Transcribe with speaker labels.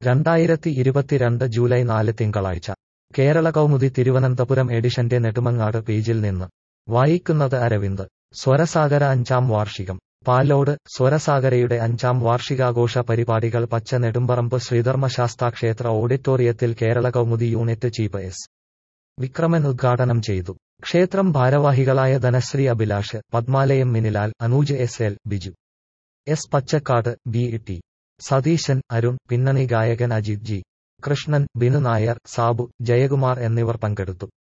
Speaker 1: രണ്ടായിരത്തി ഇരുപത്തിരണ്ട് ജൂലൈ നാല് തിങ്കളാഴ്ച കേരള കൗമുദി തിരുവനന്തപുരം എഡിഷന്റെ നെടുമങ്ങാട് പേജിൽ നിന്ന് വായിക്കുന്നത് അരവിന്ദ് സ്വരസാഗര അഞ്ചാം വാർഷികം പാലോട് സ്വരസാഗരയുടെ അഞ്ചാം വാർഷികാഘോഷ പരിപാടികൾ പച്ച നെടുമ്പറമ്പ് ശ്രീധർമ്മശാസ്താ ക്ഷേത്ര ഓഡിറ്റോറിയത്തിൽ Kerala Kaumudi unit chief S Vikraman ഉദ്ഘാടനം ചെയ്തു ക്ഷേത്രം ഭാരവാഹികളായ Dhanasree Abhilash Padmalayam Minilal Anooj S L Biju S Pachakkad B T Satheesan Arun പിന്നണി ഗായകൻ അജിത് ജി കൃഷ്ണൻ ബിനു നായർ സാബു ജയകുമാർ എന്നിവർ പങ്കെടുത്തു